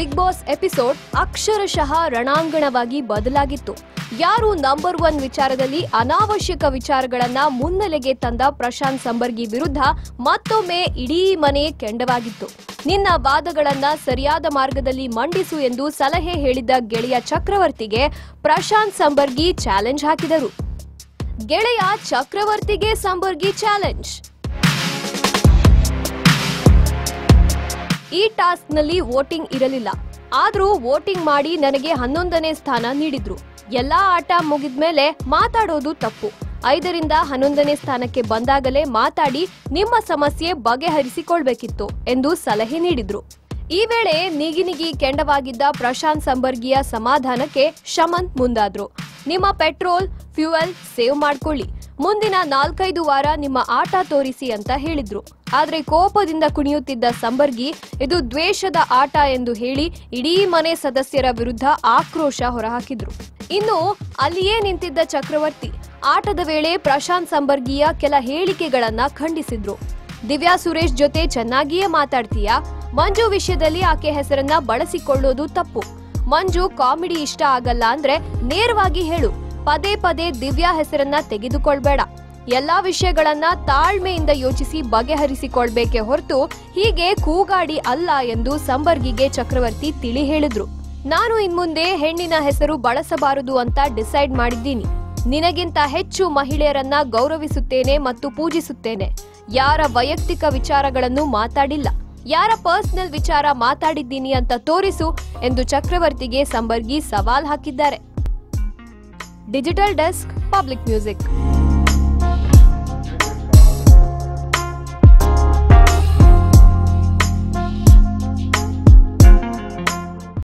big boss episode ಅಕ್ಷರಶಃ ರಣಾಂಗಣವಾಗಿ ಬದಲಾಗಿತ್ತು ಯಾರು number one ವಿಚಾರದಲ್ಲಿ ಅನಾವಶ್ಯಕ ವಿಚಾರಗಳನ್ನ ಮುನ್ನೆಲೆಗೆ ತಂದ ಪ್ರಶಾಂತ್ ಸಂಬರ್ಗಿ ವಿರುದ್ಧ ಮತ್ತೊಮ್ಮೆ ಇಡೀ ಮನೆ ಕೆಂಡವಾಗಿತ್ತು ನಿನ್ನ ವಾದಗಳನ್ನ ಸರಿಯಾದ ಮಾರ್ಗದಲ್ಲಿ ಮಂಡಿಸು ಎಂದು ಸಲಹೆ ಹೇಳಿದ್ದ ಗೆಳೆಯ ಚಕ್ರವರ್ತಿಗೆ ಪ್ರಶಾಂತ್ ಸಂಬರ್ಗಿ ಚಾಲೆಂಜ್ ಹಾಕಿದರು ಗೆಳೆಯ ಚಕ್ರವರ್ತಿಗೆ ಸಂಬರ್ಗಿ ಚಾಲೆಂಜ್ ಈ ಟಾಸ್ಕ್ನಲ್ಲಿ ವೋಟಿಂಗ್ ಇರಲಿಲ್ಲ ಆದ್ರೂ ವೋಟಿಂಗ್ ಮಾಡಿ ನನಗೆ ಹನ್ನೊಂದನೇ ಸ್ಥಾನ ನೀಡಿದ್ರು ಎಲ್ಲಾ ಆಟ ಮುಗಿದ್ಮೇಲೆ ಮಾತಾಡೋದು ತಪ್ಪು ಐದರಿಂದ ಹನ್ನೊಂದನೇ ಸ್ಥಾನಕ್ಕೆ ಬಂದಾಗಲೇ ಮಾತಾಡಿ ನಿಮ್ಮ ಸಮಸ್ಯೆ ಬಗೆಹರಿಸಿಕೊಳ್ಬೇಕಿತ್ತು ಎಂದು ಸಲಹೆ ನೀಡಿದ್ರು ಈ ವೇಳೆ ನಿಗಿ ನಿಗಿ ಕೆಂಡವಾಗಿದ್ದ ಪ್ರಶಾಂತ್ ಸಂಬರ್ಗಿಯ ಸಮಾಧಾನಕ್ಕೆ ಶಮಂತ್ ಮುಂದಾದ್ರು ನಿಮ್ಮ ಪೆಟ್ರೋಲ್ ಫ್ಯೂಯಲ್ ಸೇವ್ ಮಾಡ್ಕೊಳ್ಳಿ ಮುಂದಿನ ನಾಲ್ಕೈದು ವಾರ ನಿಮ್ಮ ಆಟ ತೋರಿಸಿ ಅಂತ ಹೇಳಿದ್ರು ಆದ್ರೆ ಕೋಪದಿಂದ ಕುಣಿಯುತ್ತಿದ್ದ ಸಂಬರ್ಗಿ ಇದು ದ್ವೇಷದ ಆಟ ಎಂದು ಹೇಳಿ ಇಡೀ ಮನೆ ಸದಸ್ಯರ ವಿರುದ್ಧ ಆಕ್ರೋಶ ಹೊರಹಾಕಿದ್ರು ಇನ್ನು ಅಲ್ಲಿಯೇ ನಿಂತಿದ್ದ ಚಕ್ರವರ್ತಿ ಆಟದ ವೇಳೆ ಪ್ರಶಾಂತ್ ಸಂಬರ್ಗಿಯ ಕೆಲ ಹೇಳಿಕೆಗಳನ್ನ ಖಂಡಿಸಿದ್ರು ದಿವ್ಯಾ ಸುರೇಶ್ ಜೊತೆ ಚೆನ್ನಾಗಿಯೇ ಮಾತಾಡ್ತೀಯಾ ಮಂಜು ವಿಷಯದಲ್ಲಿ ಆಕೆ ಹೆಸರನ್ನ ಬಳಸಿಕೊಳ್ಳೋದು ತಪ್ಪು ಮಂಜು ಕಾಮಿಡಿ ಇಷ್ಟ ಆಗಲ್ಲ ಅಂದ್ರೆ ನೇರವಾಗಿ ಹೇಳು ಪದೇ ಪದೇ ದಿವ್ಯಾ ಹೆಸರನ್ನ ತೆಗೆದುಕೊಳ್ಬೇಡ ಎಲ್ಲಾ ವಿಷಯಗಳನ್ನ ತಾಳ್ಮೆಯಿಂದ ಯೋಚಿಸಿ ಬಗೆಹರಿಸಿಕೊಳ್ಬೇಕೆ ಹೊರತು ಹೀಗೆ ಕೂಗಾಡಿ ಅಲ್ಲ ಎಂದು ಸಂಬರ್ಗಿಗೆ ಚಕ್ರವರ್ತಿ ತಿಳಿ ಹೇಳಿದ್ರು ನಾನು ಇನ್ಮುಂದೆ ಹೆಣ್ಣಿನ ಹೆಸರು ಬಳಸಬಾರದು ಅಂತ ಡಿಸೈಡ್ ಮಾಡಿದ್ದೀನಿ ನಿನಗಿಂತ ಹೆಚ್ಚು ಮಹಿಳೆಯರನ್ನ ಗೌರವಿಸುತ್ತೇನೆ ಮತ್ತು ಪೂಜಿಸುತ್ತೇನೆ ಯಾರ ವೈಯಕ್ತಿಕ ವಿಚಾರಗಳನ್ನು ಮಾತಾಡಿಲ್ಲ ಯಾರ ಪರ್ಸನಲ್ ವಿಚಾರ ಮಾತಾಡಿದ್ದೀನಿ ಅಂತ ತೋರಿಸು ಎಂದು ಚಕ್ರವರ್ತಿಗೆ ಸಂಬರ್ಗಿ ಸವಾಲ್ ಹಾಕಿದ್ದಾರೆ ಡಿಜಿಟಲ್ ಡೆಸ್ಕ್ ಪಬ್ಲಿಕ್ ಮ್ಯೂಸಿಕ್